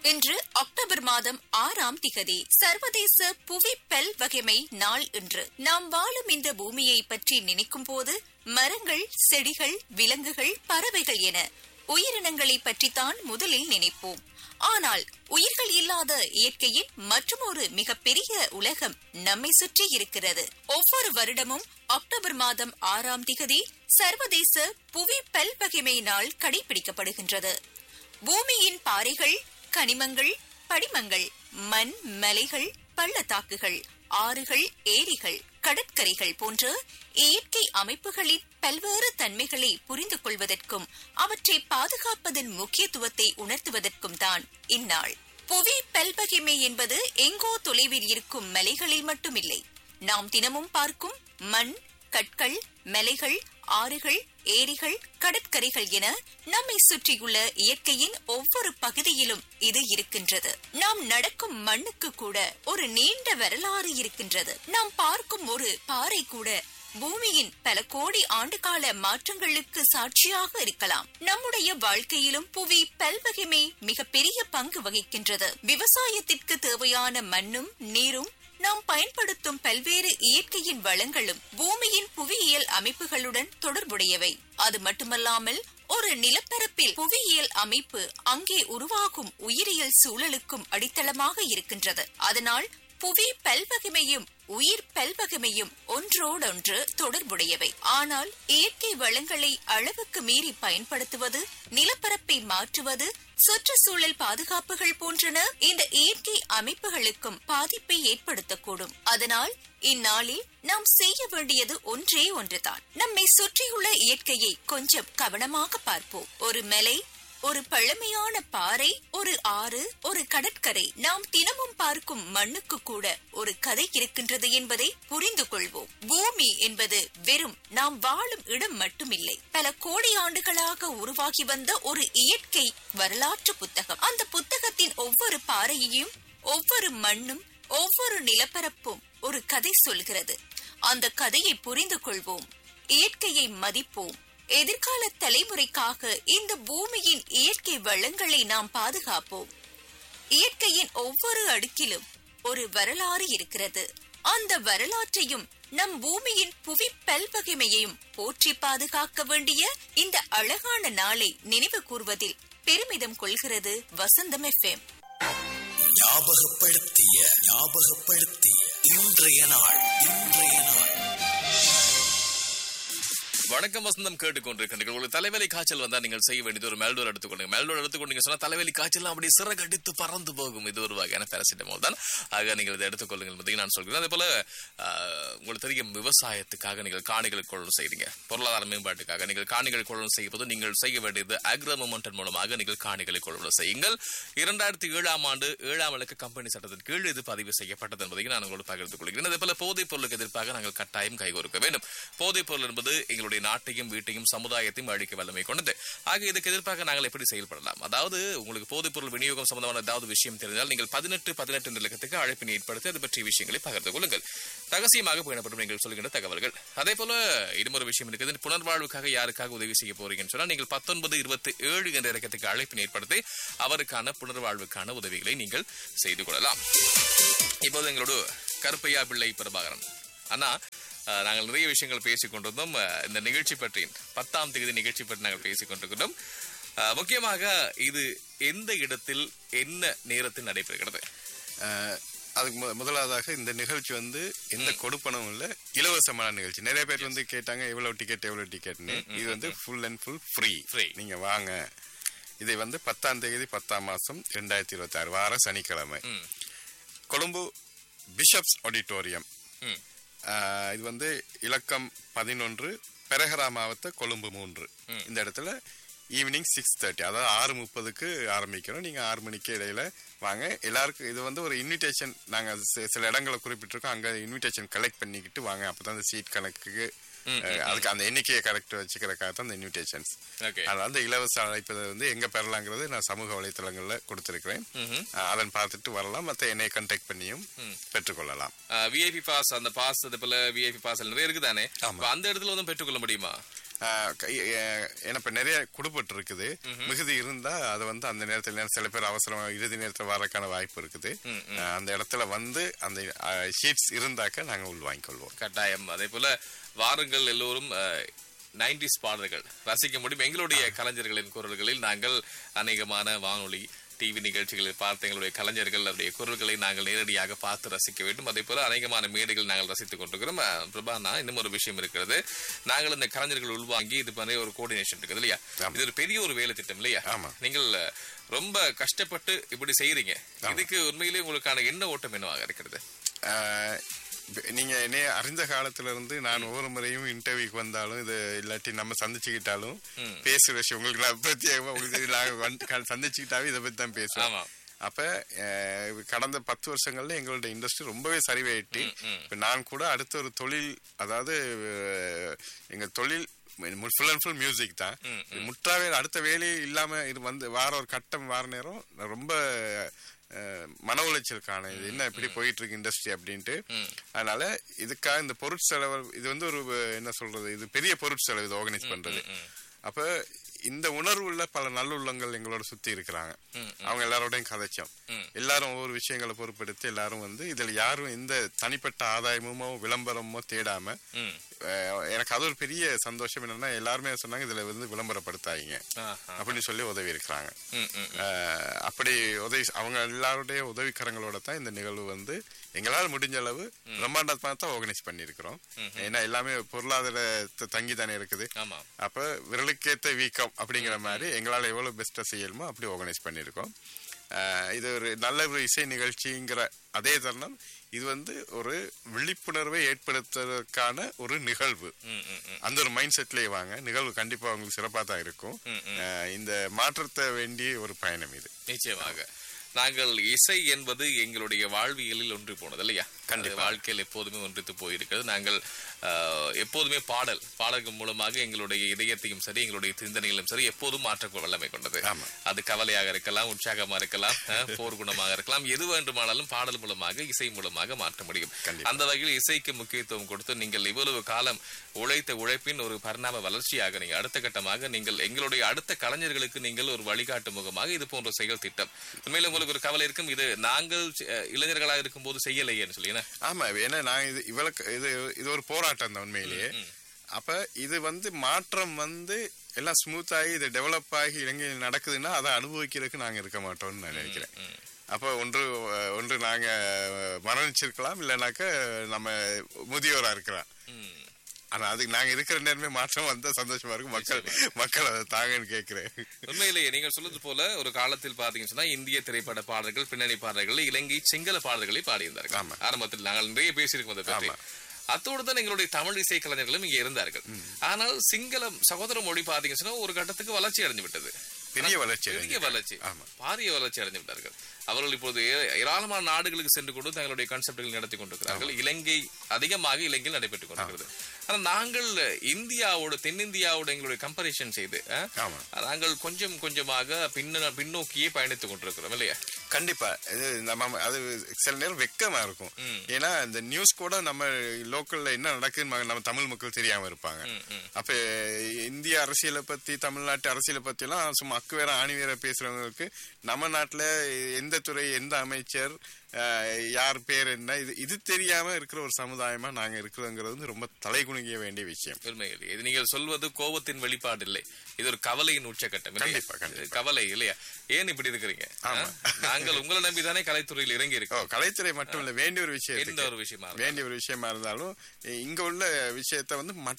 இன்று அக்டோபர் மாதம் ஆறாம் திகதி சர்வதேச புவி பெல் வகைமை நாள் இன்று நாம் வாழும் இந்த பூமியை பற்றி நினைக்கும் போது மரங்கள் செடிகள் விலங்குகள் பறவைகள் என உயிரினங்களை பற்றித்தான் முதலில் நினைப்போம் ஆனால் உயிர்கள் இல்லாத இயற்கையின் மற்றுமொரு மிகப்பெரிய உலகம் நம்மை சுற்றி இருக்கிறது ஒவ்வொரு வருடமும் அக்டோபர் மாதம் ஆறாம் திகதி சர்வதேச புவி பல்வகைமை நாள் கடைபிடிக்கப்படுகின்றது பூமியின் பாறைகள் கனிமங்கள் படிமங்கள் மண் மலைகள் பள்ளத்தாக்குகள் ஆறுகள் ஏரிகள் கடற்கரைகள் போன்ற இயற்கை அமைப்புகளின் பல்வேறு தன்மைகளை புரிந்து கொள்வதற்கும் அவற்றை பாதுகாப்பதன் முக்கியத்துவத்தை உணர்த்துவதற்கும் தான் இந்நாள் புவி பல்பகிமை என்பது எங்கோ தொலைவில் இருக்கும் மலைகளில் மட்டுமில்லை நாம் தினமும் பார்க்கும் மண் கற்கள் மலைகள் ஆறுகள் ஏரிகள் கடற்கரைகள் என நம்மை சுற்றியுள்ள இயற்கையின் ஒவ்வொரு பகுதியிலும் இது இருக்கின்றது நாம் நடக்கும் மண்ணுக்கு கூட ஒரு நீண்ட வரலாறு இருக்கின்றது நாம் பார்க்கும் ஒரு பாறை கூட பூமியின் பல கோடி ஆண்டுகால மாற்றங்களுக்கு சாட்சியாக இருக்கலாம் நம்முடைய வாழ்க்கையிலும் புவி பல்வகைமை மிகப்பெரிய பங்கு வகிக்கின்றது விவசாயத்திற்கு தேவையான மண்ணும் நீரும் நாம் பயன்படுத்தும் பல்வேறு இயற்கையின் வளங்களும் பூமியின் புவியியல் அமைப்புகளுடன் தொடர்புடையவை அது மட்டுமல்லாமல் ஒரு நிலப்பரப்பில் புவியியல் அமைப்பு அங்கே உருவாகும் உயிரியல் சூழலுக்கும் அடித்தளமாக இருக்கின்றது அதனால் புவி பல்வகைமையும் உயிர் பல்வகைமையும் ஒன்றோடொன்று தொடர்புடையவை ஆனால் இயற்கை வளங்களை அளவுக்கு மீறி பயன்படுத்துவது நிலப்பரப்பை மாற்றுவது சுற்றுச்சூழல் பாதுகாப்புகள் போன்றன இந்த இயற்கை அமைப்புகளுக்கும் பாதிப்பை ஏற்படுத்தக்கூடும் அதனால் இந்நாளில் நாம் செய்ய வேண்டியது ஒன்றே ஒன்றுதான் நம்மை சுற்றியுள்ள இயற்கையை கொஞ்சம் கவனமாக பார்ப்போம் ஒரு மலை ஒரு பழமையான பாறை ஒரு ஆறு ஒரு கடற்கரை நாம் தினமும் பார்க்கும் மண்ணுக்கு கூட ஒரு கதை இருக்கின்றது என்பதை புரிந்து கொள்வோம் பூமி என்பது வெறும் நாம் வாழும் இடம் மட்டுமில்லை பல கோடி ஆண்டுகளாக உருவாகி வந்த ஒரு இயற்கை வரலாற்று புத்தகம் அந்த புத்தகத்தின் ஒவ்வொரு பாறையையும் ஒவ்வொரு மண்ணும் ஒவ்வொரு நிலப்பரப்பும் ஒரு கதை சொல்கிறது அந்த கதையை புரிந்து கொள்வோம் இயற்கையை மதிப்போம் எதிர்கால தலைமுறைக்காக இந்த பூமியின் இயற்கை வளங்களை நாம் பாதுகாப்போம் இயற்கையின் ஒவ்வொரு அடுக்கிலும் ஒரு வரலாறு இருக்கிறது அந்த வரலாற்றையும் நம் பூமியின் புவி பல்வகைமையையும் போற்றி பாதுகாக்க வேண்டிய இந்த அழகான நாளை நினைவு கூர்வதில் பெருமிதம் கொள்கிறது வசந்தம் எஃப்எம் ஞாபகப்படுத்திய ஞாபகப்படுத்திய இன்றைய நாள் இன்றைய நாள் வணக்கம் வசந்தம் கேட்டுக்கொண்டிருக்கின்றீர்கள் உங்களுக்கு தலைவலி காய்ச்சல் வந்தா நீங்கள் செய்ய வேண்டியது ஒரு மெல்டோர் எடுத்துக்கொள்ளுங்க மெல்டோர் எடுத்துக்கொண்டீங்க சொன்னா தலைவலி காய்ச்சல் அப்படி சிறகடித்து பறந்து போகும் இது ஒரு வகையான பேரசிட்டமோல் தான் ஆக நீங்கள் இதை எடுத்துக்கொள்ளுங்கள் என்பதை நான் சொல்கிறேன் அதே போல ஆஹ், உங்களுக்கு தெரியும் விவசாயத்துக்காக நீங்கள் காணிகள் கொள்ளும் செய்றீங்க பொருளாதார மேம்பாட்டுக்காக நீங்கள் காணிகள் கொள்ளும் செய்வது நீங்கள் செய்ய வேண்டியது அக்ர மொமெண்டன் மூலமாக நீங்கள் காணிகளை கொள்ளும் செய்யுங்கள் இரண்டாயிரத்தி ஏழாம் ஆண்டு ஏழாம் இலக்க கம்பெனி சட்டத்தின் கீழ் இது பதிவு செய்யப்பட்டது என்பதையும் நான் உங்களோடு பகிர்ந்து கொள்கிறேன் அதே போல போதைப் பொருளுக்கு எதிர்ப்பாக நாங்கள் கட்டாயம் கைகோர்க்க வேண்டும் போதைப் பொருள் என்பது எங்களுடைய நாட்டையும் வீட்டையும் சமுதாயத்தையும் அழிக்க வல்லமை கொண்டது ஆக இதுக்கு எதிர்ப்பாக நாங்கள் எப்படி செயல்படலாம் அதாவது உங்களுக்கு போதைப் பொருள் விநியோகம் சம்பந்தமான ஏதாவது விஷயம் தெரிந்தால் நீங்கள் பதினெட்டு பதினெட்டு நிலக்கத்துக்கு அழைப்பினை ஏற்படுத்தி அது பற்றிய விஷயங்களை பகிர்ந்து கொள்ளுங்கள் ரகசியமாக பயணப்படும் நீங்கள் சொல்கின்ற தகவல்கள் அதே போல இன்னொரு விஷயம் இருக்குது புனர்வாழ்வுக்காக யாருக்காக உதவி செய்ய போறீங்கன்னு சொன்னா நீங்கள் பத்தொன்பது இருபத்தி ஏழு என்ற இலக்கத்துக்கு அழைப்பினை ஏற்படுத்தி அவருக்கான புனர்வாழ்வுக்கான உதவிகளை நீங்கள் செய்து கொள்ளலாம் இப்போது எங்களோட கருப்பையா பிள்ளை பிரபாகரன் அண்ணா அஹ், நாங்கள் நிறைய விஷயங்கள் பேசிக் கொண்டிருந்தோம் அஹ், இந்த நிகழ்ச்சி பற்றி பத்தாம் தேதி நிகழ்ச்சி பற்றி நாங்கள் பேசிக் கொண்டிருக்கிறோம் அஹ், முக்கியமாக இது எந்த இடத்தில் என்ன நேரத்தில் நடைபெறுகிறது அஹ், அதுக்கு மு- முதலாவதாக இந்த நிகழ்ச்சி வந்து எந்த கொடுப்பனவும் இல்ல இலவசமான நிகழ்ச்சி நிறைய பேர் வந்து கேட்டாங்க எவ்வளவு டிக்கெட் எவ்வளவு டிக்கெட்னு இது வந்து full and full free Free. நீங்க வாங்க இதை வந்து பத்தாம் தேதி பத்தாம் மாசம் ரெண்டாயிரத்தி இருபத்தி ஆறு வார சனிக்கிழமை ம். கொழும்பு பிஷப்ஸ் ஆடிட்டோரியம் ம். ஆஹ் இது வந்து இலக்கம் பதினொன்று பெரஹரா மாவட்ட கொழும்பு மூன்று இந்த இடத்துல ஈவினிங் சிக்ஸ் தேர்ட்டி அதாவது ஆறு முப்பதுக்கு ஆரம்பிக்கிறோம் நீங்க ஆறு மணிக்கு இடையில வாங்க எல்லாருக்கும் இது வந்து ஒரு இன்விடேஷன் நாங்க சி- சில இடங்களை குறிப்பிட்டிருக்கோம் அங்க இன்விடேஷன் கலெக்ட் பண்ணிக்கிட்டு வாங்க அப்பதான் அந்த சீட் கணக்குக்கு அஹ், அதுக்கு அந்த எண்ணிக்கையை கரெக்ட் வச்சுக்கிறதுக்காக தான் அந்த இன்விடேஷன்ஸ் ஓகே அதனால அந்த இலவச அழைப்பதை வந்து எங்க பெறலாங்கிறது நான் சமூக வலைத்தளங்கள்ல கொடுத்திருக்கிறேன் அஹ், அதன் பார்த்துட்டு வரலாம் மற்ற என்னை கண்டாக்ட் பண்ணியும் பெற்றுக்கொள்ளலாம் விஐபி பாஸ் அந்த பாஸ் அது போல விஐபி பாஸ் நிறைய இருக்குதானே ஆமா. அப்ப அந்த இடத்துல வந்து பெற்றுக்கொள்ள முடியுமா ஆஹ், கை- அஹ், ஏன்னா இப்ப நிறைய குடுப்பட்டு இருக்குது மிகுதி இருந்தா அது வந்து அந்த நேரத்துல நேரம் சில பேர் அவசரம் இறுதி நேரத்துல வரக்கான வாய்ப்பு இருக்குது ஆஹ், அந்த இடத்துல வந்து அந்த ஷீட்ஸ் இருந்தாக்க நாங்க உள் வாங்கிக்கொள்வோம் கட்டாயம் அதே போல வாருங்கள் எல்லோரும் நைன்டிஸ் பாடல்கள் ரசிக்க முடியும் எங்களுடைய கலைஞர்களின் குரல்களில் நாங்கள் அநேகமான வானொலி டிவி நிகழ்ச்சிகளை பார்த்து எங்களுடைய கலைஞர்கள் அவருடைய குரல்களை நாங்கள் நேரடியாக பார்த்து ரசிக்க வேண்டும் அதே போல அநேகமான மேடைகள் நாங்கள் ரசித்துக் கொண்டிருக்கிறோம் அஹ், பிரபானா இன்னும் ஒரு விஷயம் இருக்கிறது நாங்கள் இந்த கலைஞர்கள் உள்வாங்கி இது பண்ணி ஒரு கோஆர்டினேஷன் இருக்குது இல்லையா இது ஒரு பெரிய ஒரு வேலை திட்டம் இல்லையா ஆமா. நீங்கள் அஹ், ரொம்ப கஷ்டப்பட்டு இப்படி செய்யறீங்க இதுக்கு உண்மையிலேயே உங்களுக்கான எண்ண ஓட்டம் என்னவாக இருக்கிறது ஆஹ் இப்ப நீங்க என்னைய அறிந்த காலத்துல இருந்து நான் ஒவ்வொரு முறையும் இன்டர்வியூக்கு வந்தாலும் இது இல்லாட்டி நம்ம சந்திச்சுக்கிட்டாலும் பேசுற விஷயம் உங்களுக்கு நான் பிரத்யேகமா உங்களுக்கு தெரியும், நாங்க வந்து க- சந்திச்சுக்கிட்டாவே இதை பத்தி தான் பேசுவோம் ஆமா அப்ப அஹ், கடந்த பத்து வருஷங்கள்ல எங்களோட இண்டஸ்ட்ரி ரொம்பவே சரிவாயிட்டு இப்ப நான் கூட அடுத்த ஒரு தொழில் அதாவது அஹ், எங்க தொழில் ஃபுல் அண்ட் ஃபுல் மியூசிக் தான் முற்றாவே அடுத்த வேலையே இல்லாம இது வந்து வார ஒரு கட்டம் வார நேரம் நான் ரொம்ப அஹ், மன உளைச்சல் காண இது என்ன இப்படி போயிட்டு இருக்கு இண்டஸ்ட்ரி அப்படின்ட்டு அதனால இதுக்காக இந்த பொருட்செலவு இது வந்து ஒரு அஹ், என்ன சொல்றது இது பெரிய பொருட்செலவு இது ஆர்கனைஸ் பண்றது அப்ப இந்த உணர்வுள்ள பல நல்லுள்ளங்கள் எங்களோட சுத்தி இருக்கிறாங்க அவங்க எல்லாரோடையும் கதைச்சோம் எல்லாரும் ஒவ்வொரு விஷயங்களை பொறுப்பெடுத்து எல்லாரும் வந்து இதுல யாரும் எந்த தனிப்பட்ட ஆதாயமுமோ விளம்பரமோ தேடாம ம் அஹ், எனக்கு அது ஒரு பெரிய சந்தோஷம் என்னன்னா எல்லாருமே சொன்னாங்க இதுல வந்து விளம்பரப்படுத்தாதீங்க ஆஹா. அப்படின்னு சொல்லி உதவி இருக்கிறாங்க ம் ம் அஹ், அப்படி உதவி அவங்க எல்லாருடைய உதவிக்கரங்களோட தான் இந்த நிகழ்வு வந்து எங்களால் முடிஞ்ச அளவு பிரம்மாண்டமா தான் ஆர்கனைஸ் பண்ணியிருக்கிறோம் ஏன்னா எல்லாமே பொருளாதார த- தங்கி தானே இருக்குது ஆமா அப்ப விரலுக்கேத்த வீக்கம் அப்படிங்கிற மாதிரி எங்களால் எவ்வளவு பெஸ்டா செய்யணுமோ அப்படி ஆர்கனைஸ் பண்ணியிருக்கோம் அஹ், இது ஒரு நல்ல ஒரு இசை நிகழ்ச்சிங்கிற அதே தருணம் இது வந்து ஒரு விழிப்புணர்வை ஏற்படுத்துவதற்கான ஒரு நிகழ்வு ம் ம் ம் அந்த ஒரு மைண்ட் செட்லயே வாங்க நிகழ்வு கண்டிப்பா உங்களுக்கு சிறப்பா தான் இருக்கும் அஹ், இந்த மாற்றத்தை வேண்டிய ஒரு பயணம் இது நிச்சயமாக நாங்கள் இசை என்பது எங்களுடைய வாழ்வியலில் ஒன்றி போனது இல்லையா கண்டிப்பா வாழ்க்கையில் எப்போதுமே ஒன்றித்து போயிருக்கிறது நாங்கள் ஆஹ், எப்போதுமே பாடல் பாடல்கள் மூலமாக எங்களுடைய இதயத்தையும் சரி எங்களுடைய சிந்தனைகளும் சரி எப்போதும் மாற்ற வல்லமை கொண்டது ஆமா. அது கவலையாக இருக்கலாம் உற்சாகமா இருக்கலாம் அஹ், போர் குணமாக இருக்கலாம் எது வேண்டுமானாலும் பாடல் மூலமாக இசை மூலமாக மாற்ற முடியும் கண்டிப்பா. அந்த வகையில் இசைக்கு முக்கியத்துவம் கொடுத்து நீங்கள் இவ்வளவு காலம் உழைத்த உழைப்பின் ஒரு பரிணாம வளர்ச்சியாக நீங்க அடுத்த கட்டமாக நீங்கள் எங்களுடைய அடுத்த கலைஞர்களுக்கு நீங்கள் ஒரு வழிகாட்டு முகமாக இது போன்ற செயல் திட்டம் உண்மையில உங்களுக்கு ஒரு கவலை இருக்கும் இது நாங்கள் அஹ், இளைஞர்களாக இருக்கும் போது செய்யலையேன்னு சொல்லி என்ன? ஆமா ஏன்னா நான் இது இவளுக்கு இது இது ஒரு போராட்டம் தான் உண்மையிலேயே அப்ப இது வந்து மாற்றம் வந்து எல்லாம் ஸ்மூத் ஆகி இது டெவலப் ஆகி இலங்கையில் நடக்குதுன்னா அதை அனுபவிக்கிறதுக்கு நாங்க இருக்க மாட்டோம்னு நான் நினைக்கிறேன் அப்ப ஒன்று அஹ், ஒன்று நாங்க அஹ், மரணிச்சிருக்கலாம் இல்லைனாக்க நம்ம முதியோரா இருக்கலாம் ம். ஆனா அதுக்கு நாங்க இருக்கிற நேரமே மாற்றம் வந்தா சந்தோஷமா இருக்கும் மக்கள் மக்கள் அதை தாங்கன்னு கேக்குறேன் உண்மையிலேயே நீங்கள் சொல்றது போல ஒரு காலத்தில் பாத்தீங்கன்னு சொன்னா இந்திய திரைப்பட பாடல்கள் பின்னணி பாடல்கள் இலங்கை சிங்கள பாடல்களை பாடியிருந்தார்கள் ஆமா. ஆரம்பத்தில் நாங்கள் நிறைய பேசியிருக்கோம் அதை பற்றி ஆமா. அத்தோடு தான் எங்களுடைய தமிழ் இசை கலைஞர்களும் இங்கே இருந்தார்கள் ஆனால் சிங்களம் சகோதர மொழி பாத்தீங்கன்னு சொன்னா ஒரு கட்டத்துக்கு வளர்ச்சி அடைஞ்சு விட்டது பெரிய வளர்ச்சி பெரிய அடைஞ்சிருக்கு. வளர்ச்சி ஆமா. பாரிய வளர்ச்சி அடைந்து விட்டார்கள் அவர்கள் இப்போது ஏ- ஏராளமான நாடுகளுக்கு சென்று கொண்டு தங்களுடைய கான்செப்டுகள் நடத்தி கொண்டிருக்கிறார்கள் இலங்கை அதிகமாக இலங்கையில் நடைபெற்றுக் கொண்டிருக்கிறது ஆனா நாங்கள் இந்தியாவோட தென்னிந்தியாவோட எங்களுடைய கம்பேரிஷன் செய்து அஹ், ஆமா. நாங்கள் கொஞ்சம் கொஞ்சமாக பின்ன பின்னோக்கியே பயணித்துக் கொண்டிருக்கிறோம் இல்லையா கண்டிப்பா இது நம்ம அது சில நேரம் வெக்கமா இருக்கும் ஏன்னா இந்த நியூஸ் கூட நம்ம லோக்கல்ல என்ன நடக்குதுன்னு நம்ம தமிழ் மக்கள் தெரியாம இருப்பாங்க அப்ப இந்திய அரசியலை பத்தி தமிழ்நாட்டு அரசியலை பத்தி எல்லாம் சும்மா அக்கு வேற ஆணி வேற பேசுறவங்களுக்கு நம்ம நாட்டுல எந்த துறை எந்த அமைச்சர் அஹ், யார் பேர் என்ன இது இது தெரியாம இருக்கிற ஒரு சமுதாயமா நாங்க இருக்கிறோங்கிறது வந்து ரொம்ப தலைகுனிய வேண்டிய விஷயம் உண்மையில் இது நீங்கள் சொல்வது கோபத்தின் வெளிப்பாடு இல்லை இது ஒரு கவலையின் உச்சகட்டம் இல்லையா? கண்டிப்பா, கண்டிப்பா. இது கவலை இல்லையா ஏன் இப்படி இருக்கிறீங்க ஆமா. அஹ்? நாங்கள் உங்களை நம்பிதானே கலைத்துறையில் இறங்கி ஓ இருக்கோம் கலைத்துறை மட்டும் இல்ல வேண்டிய ஒரு எந்த விஷயம் ஒரு விஷயமா வேண்டிய ஒரு விஷயமா இருந்தாலும் இங்க உள்ள விஷயத்த வந்து மற்ற